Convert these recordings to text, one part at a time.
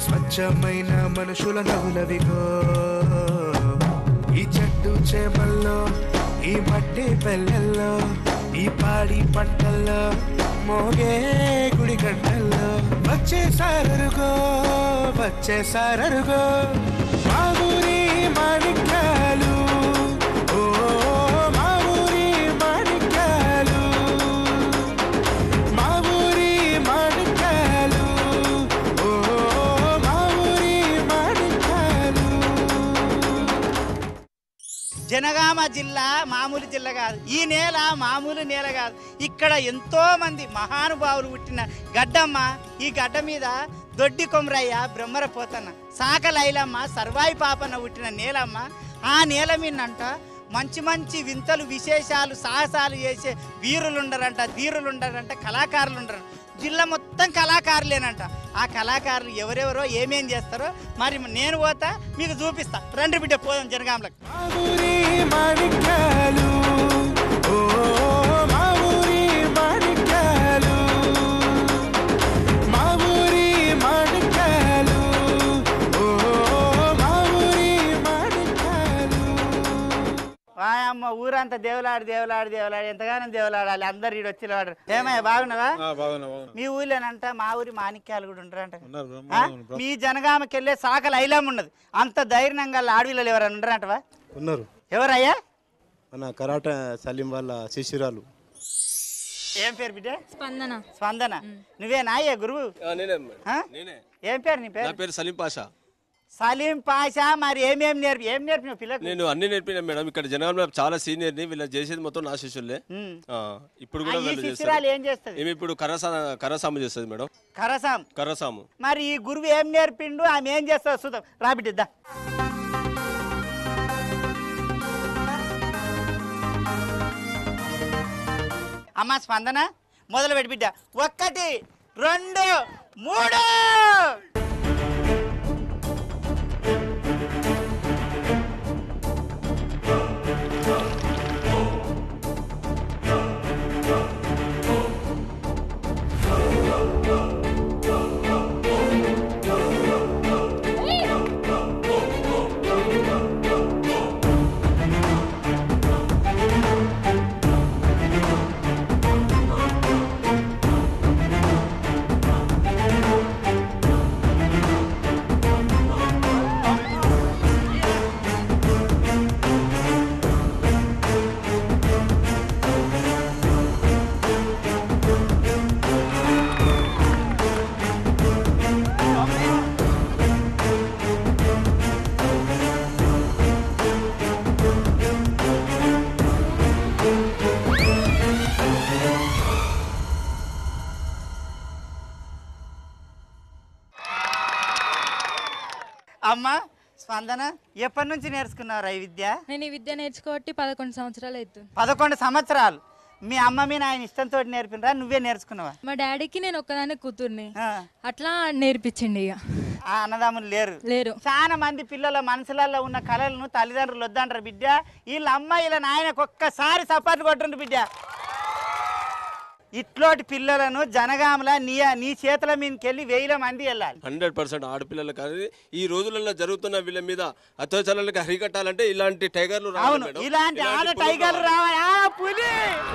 స్వచ్ఛమైన మనుషుల నవ్వులవిగో ఈ చెట్టు చేమల్లో ఈ మట్టి పెళ్ళల్లో ఈ పాడి పంటల్లో మోగే గుడి గంటల్లో వచ్చేసారరుగో వచ్చేసారరుగో మా ఊరి మాణిక్యాలు ఓ మా ఊరి మాణిక్యాలు మా ఊరి మాణిక్యాలు ఓ మా ఊరి మాణిక్యాలు జనగామ జిల్లా మామూలు జిల్లా కాదు ఈ నేల మామూలు నేల కాదు ఇక్కడ ఎంతో మంది మహానుభావులు పుట్టిన గడ్డమ్మ ఈ గడ్డ మీద దొడ్డి కొమరయ్య బ్రహ్మర పోతన్న సాక లైలమ్మ సర్వాయి పాపన్న పుట్టిన నేలమ్మ ఆ నేల మీదంట మంచి మంచి వింతలు విశేషాలు సాహసాలు చేసే వీరులు ఉండరంట ధీరులు ఉండరంట కళాకారులు ఉండరు జిల్లా మొత్తం కళాకారులేనంట ఆ కళాకారులు ఎవరెవరో ఏమేం చేస్తారో మరి నేను పోతా మీకు చూపిస్తా రండి బిడ్డ పోదాం జనగాంలకు మా ఊరి మాణిక్యాలు ఓ మా ఊరి మాణిక్యాలు మా ఊరి మాణిక్యాలు ఓ మా ఊరి మాణిక్యాలు వాయమ్మ ఊరంతా దేవులాడు దేవులాడు దేవులాడు ఎంతగానో దేవులాడాలి అందరు ఈడు వచ్చి వాడు ఏమయ్య బాగున్నావా బాగున్నా బాగున్నా మీ ఊళ్ళోనంట మా ఊరి మాణిక్యాలు కూడా ఉంటారంట ఉన్నారు బ్రో, ఆ? ఉన్నారు బ్రో. మీ జనగామకి వెళ్ళే సాకలు ఐలం ఉన్నది అంత ధైర్యంగా ఆడవిల్లలు ఎవరైనా ఉండరంటవా ఉన్నారు ఎవరయ్యా మన కరాట సలీం వాళ్ళ శిష్యురాలు ఏం పేరు బిడ్డ స్పందన స్పందన నువ్వేనా అయ్యా గురువు నేనే ఆ? నేనే ఏం పేరు నీ నా పేరు పేరు సలీం పాషా సలీం పాషా మరి ఏమేం నేర్పి ఏం నేర్పిన పిల్లకు నేను అన్ని నేర్పినా మేడం ఇక్కడ జనగాంలో చాలా సీనియర్ని వీళ్ళు చేసేది మొత్తం నా శిష్యులే ఉమ్. ఆ, ఇప్పుడు ఆ, కూడా ఈ వీళ్ళు శిష్యురాలు చేస్తారు ఏం చేస్తుంది ఏమి ఇప్పుడు కర్రసా కర్రసాము చేస్తుంది మేడం కరసాం కర్రసాము మరి ఈ గురువు ఏం నేర్పిండు ఆమె ఏం చేస్తుంది చూద్దాం రాబిడ్డిద్దా అమ్మ స్పందన మొదలు పెట్టి బిడ్డ ఒక్కటి రెండు మూడు అమ్మ స్పందన ఎప్పటి నుంచి నేర్చుకున్నావు ఈ విద్య నేను ఈ విద్య నేర్చుకోబట్టి పదకొండు సంవత్సరాలు అవుతుంది పదకొండు సంవత్సరాలు మీ అమ్మ మీ నాయన ఇష్టంతో నేర్పినరా నువ్వే నేర్చుకున్నావా మా డాడీకి నేను ఒక్కదాన్ని కూతుర్ని ఆ. అట్లా నేర్పించిండి ఇక ఆ అన్నదమ్ములు లేరు లేరు చాలా మంది పిల్లల మనసులలో ఉన్న కళలను తల్లిదండ్రులు వద్దంటారు బిడ్డ వీళ్ళ అమ్మ వీళ్ళ నాయనకు ఒక్కసారి సపాట్లు కొట్టుండ్రు బిడ్డ ఇట్లాంటి పిల్లలను జనగామల నీ నీ చేతుల మీదకి వెళ్ళి వేల మంది వెళ్ళాలి హండ్రెడ్ పర్సెంట్ ఆడపిల్లలు కానీ ఈ రోజులలో జరుగుతున్న వీళ్ళ మీద అత్యాచారాలకు హరికట్టాలంటే ఇలాంటి టైగర్లు రావాలి అవును మేడం. ఇలాంటి ఆడ పులులు టైగర్లు రావాలి. రావాలి ఆ, పులి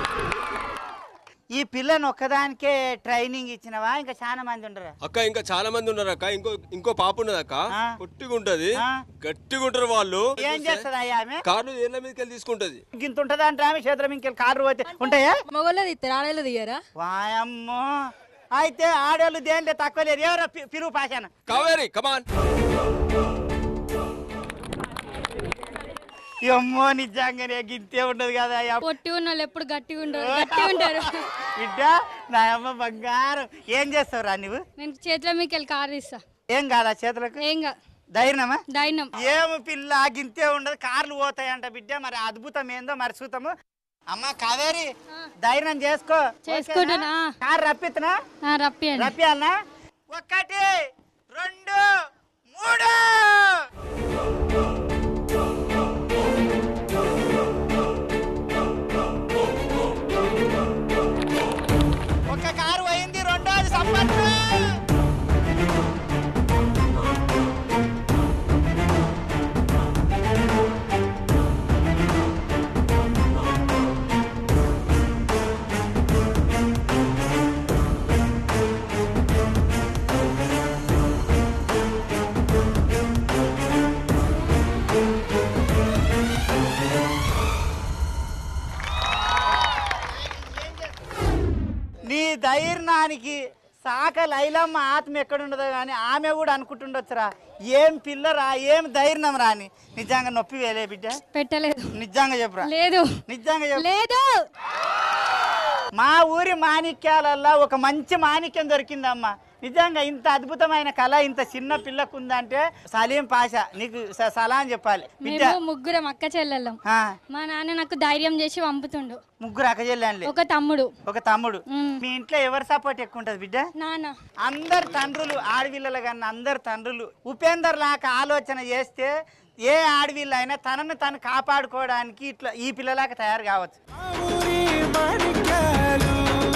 ఈ పిల్లని ఒక్కదానికే ట్రైనింగ్ ఇచ్చినవా ఇంకా చాలా మంది ఉండరా అక్క ఇంకా చాలా మంది ఉన్నారు అక్క ఇంకో ఇంకో పాప ఉన్నది అక్క ఆ. పొట్టిగా ఉంటది ఆ. గట్టిగా ఉంటారు వాళ్ళు ఏం చేస్తుంది అయ్యా ఆమె కార్లు ఏళ్ళ మీదకి వెళ్ళి తీసుకుంటది గింత ఉంటుందా అంటే ఆమె చేతుల మీదకి కారు పోతే ఉంటాయా మగవాళ్ళు తీస్తారు ఆడవాళ్ళు తీయరా వాయమ్మో అయితే ఆడోళ్ళు దేనిలో తక్కువ లేరు ఎవరో పి- పిరుగు పాశాను కావేరి కమాన్ అమ్మో నిజంగానే గింతే ఉండదు కదా అయ్యా పొట్టి ఉన్న వాళ్ళు ఎప్పుడు గట్టిగా ఉంటారు గట్టిగా ఉంటారు బిడ్డ నా అమ్మ బంగారం ఏం చేస్తావురా నువ్వు నేను చేతిలో మీకు వెళ్ళి కారు ఇస్తా ఏం కాదా చేతులకు ఏం కాదు ధైర్యమా డైనం ఏమి పిల్ల గింతే ఉండదు కార్లు పోతాయంట బిడ్డ మరి అద్భుతం ఏందో మరి చూద్దాము అమ్మ కావేరి ధైర్యం చేసుకో చేసుకుంటున్నా. ఓకేనా? కారు రప్పిస్తున్నా రప్పియండి రప్పియాలనా ఒకటి రెండు మూడు ఒక కారు పోయింది రెండోది సంపత్తు సాక లైలమ్మ ఆత్మ ఎక్కడుండదో కానీ ఆమె కూడా అనుకుంటుండొచ్చురా ఏం పిల్లరా ఏం ధైర్యం రా అని నిజంగా నొప్పి వేలే బిడ్డ పెట్టలేదు నిజంగా చెప్పురా లేదు నిజంగా చెప్పు లేదు మా ఊరి మాణిక్యాలల్లో ఒక మంచి మాణిక్యం దొరికిందమ్మా నిజంగా ఇంత అద్భుతమైన కళ ఇంత చిన్న పిల్లకు ఉందంటే సలీం పాషా నీకు స- సలాం చెప్పాలి బిడ్డ మేము ముగ్గురం అక్క చెల్లెళ్ళం ఆ, మా నాన్న నాకు ధైర్యం చేసి పంపుతుండు ముగ్గురు అక్కజెళ్ళానులే ఒక తమ్ముడు ఒక తమ్ముడు మ్. మీ ఇంట్లో ఎవరి సపోర్ట్ ఎక్కువ ఉంటుంది బిడ్డ నాన్న అందరు తండ్రులు ఆడపిల్లలు కన్నా అందరు తండ్రులు ఉపేందర్ లాగా ఆలోచన చేస్తే ఏ ఆడపిల్ల అయినా తనను తను కాపాడుకోవడానికి ఇట్లా ఈ పిల్లలాగా తయారు కావచ్చు మా ఊరి మాణిక్యాలు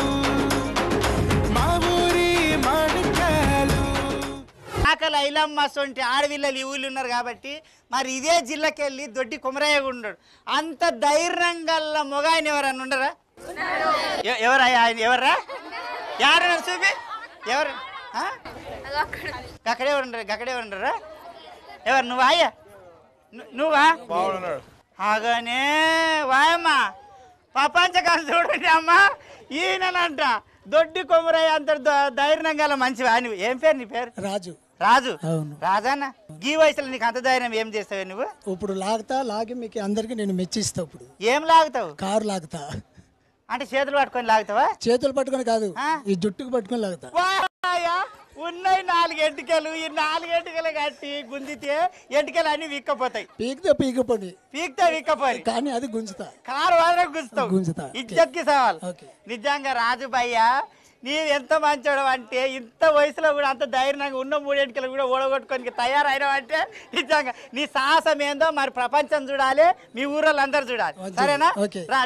మా ఊరి మాణిక్యాలు ఆకలి ఐలమ్మ సొంటి ఆడపిల్లలు ఈ ఊళ్ళు ఉన్నారు కాబట్టి మరి ఇదే జిల్లాకి వెళ్ళి దొడ్డి కుమరయ్య కూడా ఉన్నాడు అంత ధైర్యం గల్ల మొగాయన ఎవరన్నా ఉండరా ఎ- ఎవరయ్యా ఆయన ఎవర్రా ఎవరన్నా చూపి ఎవరు ఆ? గక్కడే ఉండరు గక్కడే ఉండరా ఎవరు నువ్వా అయ్యా ను- నువ్వా ఆగానే వాయమ్మా ప్రపంచకాలు చూడండి అమ్మా ఈయనంట దొడ్డి కొమరయ్య అంత ద- ధైర్యం గల మంచి వాని ఏం పేరు నీ పేరు రాజు రాజు అవును. రాజన్న గీ వయసులో నీకు అంత ధైర్యం ఏం చేస్తావు నువ్వు ఇప్పుడు లాగుతా లాగి మీకు అందరికి నేను మెచ్చిస్తా ఇప్పుడు ఏం లాగుతావు కారు లాగుతా అంటే చేతులు పట్టుకొని లాగుతావా చేతులు పట్టుకొని కాదు ఆ? ఈ జుట్టుకు పట్టుకొని లాగుతా వాయా, ఉన్నాయి నాలుగు ఎంటికలు ఈ నాలుగు ఎంటికలు కట్టి గుంజితే ఎంటికలు అన్ని విక్కపోతాయి పీకితే పీకపోని పీకితే విక్కపోయి కానీ అది గుంజుతా కారు వదలకు గుంజుతావు గుంజుతా. ఇజ్జత్కి సవాల్ ఓకే. నిజంగా రాజు భయ్య నీవు ఎంత మంచోడు అంటే ఇంత వయసులో కూడా అంత ధైర్యంగా ఉన్న మూడేంటికలు కూడా ఓడగొట్టుకొని తయారైనావు అంటే నిజంగా నీ సాహసం ఏందో మరి ప్రపంచం చూడాలి మీ ఊరోళ్ళు అందరు చూడాలి ఓకే. సరేనా ఓకే. రా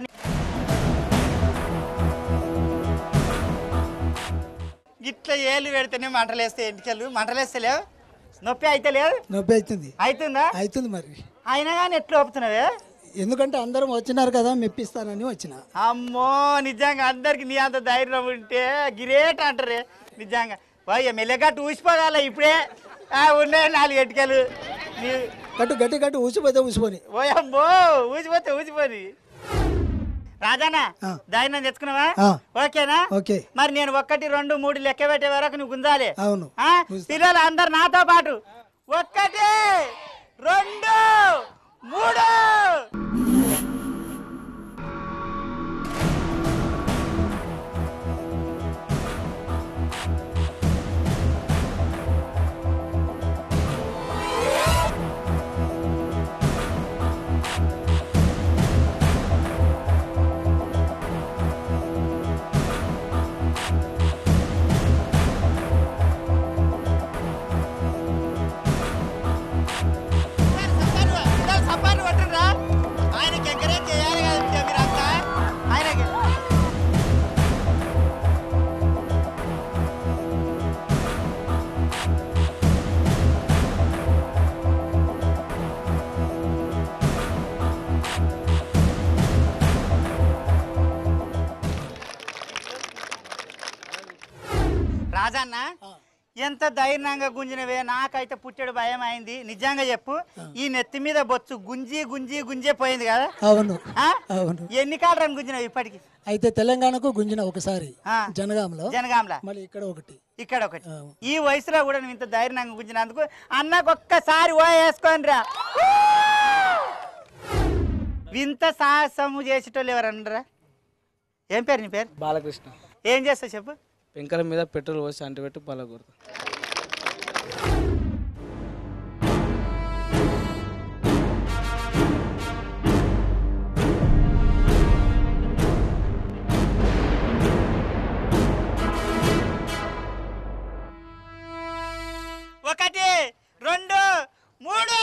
ఇట్లా ఏళ్ళు పెడితేనే మంటలేస్తే ఎంటికలు మంటలేస్తలేవు నొప్పి అయితే లేదు నొప్పి అవుతుంది అవుతుందా అవుతుంది మరి అయినా కానీ ఎట్లా ఒప్పుతున్నావే ఎందుకంటే అందరం వచ్చినారు కదా మెప్పిస్తానని వచ్చిన అమ్మో నిజంగా అందరికి నీ అంత ధైర్యం ఉంటే గిరేట్ అంటారే నిజంగా పోయి మెల్లగట్టు ఊసిపోగాల ఇప్పుడే ఆ, ఉన్నాయి నాలుగు ఎటుకలు నీ కట్టు గట్టి గట్టి ఊసిపోతే ఊసిపోని ఓయమ్మో ఊసిపోతే ఊసిపోని రాజానా ఆ. ధైర్యం తెచ్చుకున్నావా ఆ. ఓకేనా ఓకే మరి నేను ఒకటి రెండు మూడు లెక్క పెట్టే వరకు నువ్వు గుంజాలి అవును ఆ? పిల్లలు అందరు నాతో పాటు ఒక్కటి రెండు మూడు సపాటు పట్టురా ఆయనకి ఎంకరేజ్ చేయాలి కదా మీరంతా ఆయనకి రాజన్న ఎంత ధైర్యంగా గుంజినవే నాకైతే పుట్టెడు భయం అయింది నిజంగా చెప్పు ఈ నెత్తి మీద బొచ్చు గుంజి గుంజి గుంజే పోయింది కదా అవును ఆ? అవును ఎన్ని కాలరాని గుంజినవి ఇప్పటికి అయితే తెలంగాణకు గుంజిన ఒకసారి ఆ. జనగాంలో జనగాంలా మళ్ళీ ఇక్కడ ఒకటి ఇక్కడ ఒకటి ఆ. ఈ వయసులో కూడా నువ్వు ఇంత ధైర్యంగా గుంజినందుకు అన్నకు ఒక్కసారి ఓ వేసుకొని రా వింత సాహసము చేసేటోళ్ళు ఎవరన్నారా ఏం పేరు నీ పేరు బాలకృష్ణ ఏం చేస్తావు చెప్పు పెంకల మీద పెట్రోల్ పోసి అంటిపెట్టి పలకూడదు ఒకటి రెండు మూడు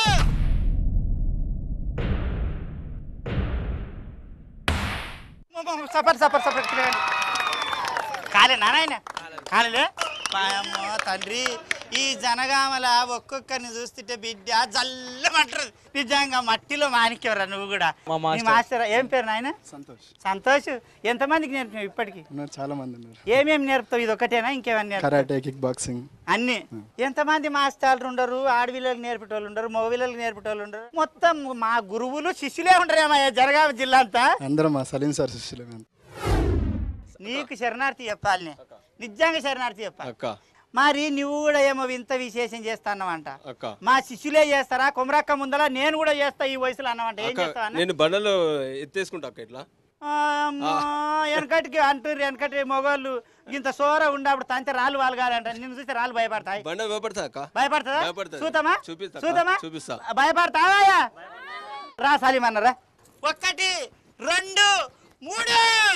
సపర్ సపర్ సపర్ కాలే నారాయణ కాలేలే పాయమ్మో తండ్రి ఈ జనగామల ఒక్కొక్కరిని చూస్తుంటే బిడ్డ జల్లమంటారు నిజంగా మట్టిలో మాణిక్యవరా నువ్వు కూడా మా నీ మాస్టర్. మాస్టర్ ఏం పేరు నాయన సంతోష్ సంతోష్ ఎంతమందికి నేర్పినావు ఇప్పటికి ఉన్నారు చాలా మంది ఉన్నారు ఏమేమి నేర్పుతావు ఇది ఒకటేనా ఇంకేమన్నా నేర్పుతావు కరాటే కిక్ బాక్సింగ్ అన్ని ఎంతమంది మాస్టర్లు ఉండరు ఆడపిల్లలకు నేర్పేటోళ్ళు ఉండరు మగపిల్లలకు నేర్పేటోళ్ళు ఉండరు మొత్తం మా గురువులు శిష్యులే ఉండరేమయ్యా జనగామ జిల్లా అంతా అందరం మా సలీం సార్ శిష్యులమే నీకు శరణార్థి చెప్పాలి నే. నిజంగా శరణార్థి చెప్ప అక్క మరి నువ్వు కూడా ఏమో వింత విశేషం చేస్తాన్నవంట అక్క మా శిష్యులే చేస్తారా కుమరక్క ముందల నేను కూడా చేస్తా ఈ వయసులో అన్నమాట ఏం అక్క చేస్తావు అన్న నేను బండలు ఎత్తేసుకుంటా అక్క ఇట్లా అమ్మా, వెనకటికి అంటారు వెనకటి మొగోళ్ళు ఇంత సోర ఉన్నప్పుడు తంతే రాళ్ళు వాళ్ళు కాదంట నిన్ను చూస్తే రాళ్ళు భయపడతాయి బండ భయపడతా అక్క భయపడుతుందా భయపడుతుంది. చూద్దామా చూపిస్తా అక్క, చూద్దామా చూపిస్తా. భయపడతావా రా సాలిమన్నారా ఒక్కటి రెండు మూడు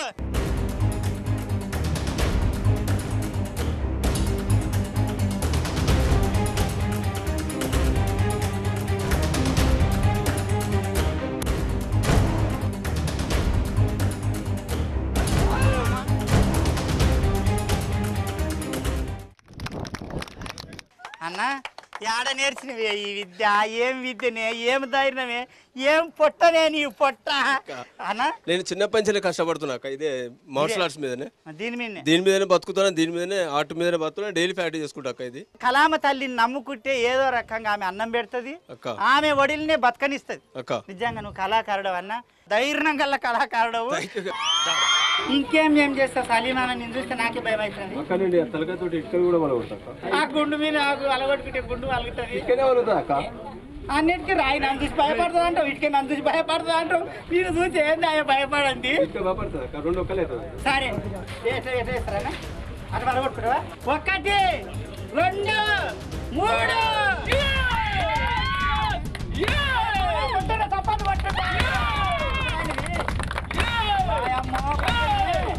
అన్న ఏడ నేర్చినవే ఈ విద్య ఏం విద్యనే ఏం ధైర్యమే ఏం పొట్టనే నీ పొట్ట అన్న నేను చిన్న పంచలే కష్టపడుతున్నా అక్క ఇదే మార్షల్ ఆర్ట్స్ మీదనే దీని మీదనే దీని మీదనే బతుకుతున్నా దీని మీదనే ఆర్ట్ మీదనే బతుకుతున్నా డైలీ ప్రాక్టీస్ చేసుకుంటా అక్క ఇది కలామ తల్లిని నమ్ముకుంటే ఏదో రకంగా ఆమె అన్నం పెడుతుంది అక్క ఆమె ఒడిల్నే బతకనిస్తుంది అక్క నిజంగా నువ్వు కళాకారుడు అన్న ధైర్యం గల కళాకారుడవు ఇంకేం ఏం చేస్తావు సలీమాన నేను చూస్తే నాకే భయం అవుతుంది అక్క నేను తలకాయతో ఇటుకలు కూడా మనం ఆ గుండు మీద నాకు అలగొట్టుకుంటే గుండు అలుగుతుంది ఇక్కడే వలుగుతా అక్క అన్నిటికీ రాయి నన్ను చూసి భయపడుతుంది అంటావు ఇటుకే నన్ను చూసి భయపడుతుంది అంటావు మీరు చూసి ఏంది ఆయన భయపడండి ఇటుక భయపడుతుంది అక్క రెండు ఒక్కలే సరే ఎట్లా ఎట్లా వేస్తారా అటు అలగొట్టుకురా ఒకటి రెండు మూడు కొట్టండి, చప్పట్లు కొట్టండి. అమ్మో, కొట్టండి.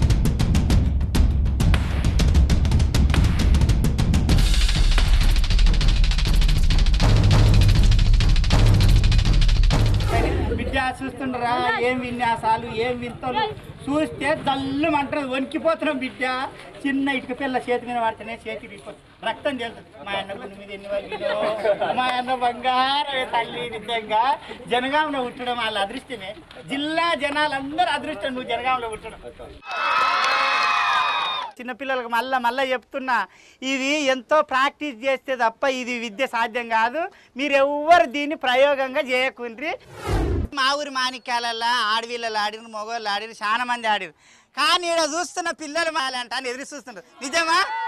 బిడ్డ చూస్తుండరా ఏం విన్యాసాలు ఏం వింతలు చూస్తే జల్లుమంటారు వణికిపోతున్నాం బిడ్డ చిన్న ఇటుక పిల్ల చేతి మీద పడితేనే చేతి విరిగిపోతుంది. రక్తం తెలుస్తుంది మా అన్న గుండె మీద ఎన్ని వాళ్ళు మా అన్న బంగారమే తల్లి నిజంగా జనగాంలో పుట్టడం వాళ్ళ అదృష్టమే జిల్లా జనాలందరూ అదృష్టం నువ్వు జనగాంలో పుట్టడం చిన్నపిల్లలకు మళ్ళా మళ్ళా చెప్తున్నా ఇది ఎంతో ప్రాక్టీస్ చేస్తే తప్ప ఇది విద్య సాధ్యం కాదు మీరు ఎవ్వరు దీన్ని ప్రయోగంగా చేయకుండ్రి మా ఊరి మాణిక్యాలల్లో ఆడవిళ్ళలు ఆడిరు మగవాళ్ళు ఆడిరు చాలా మంది ఆడిరు కానీ ఇక్కడ చూస్తున్న పిల్లలు మాలంట అని ఎదురు చూస్తుంటారు నిజమా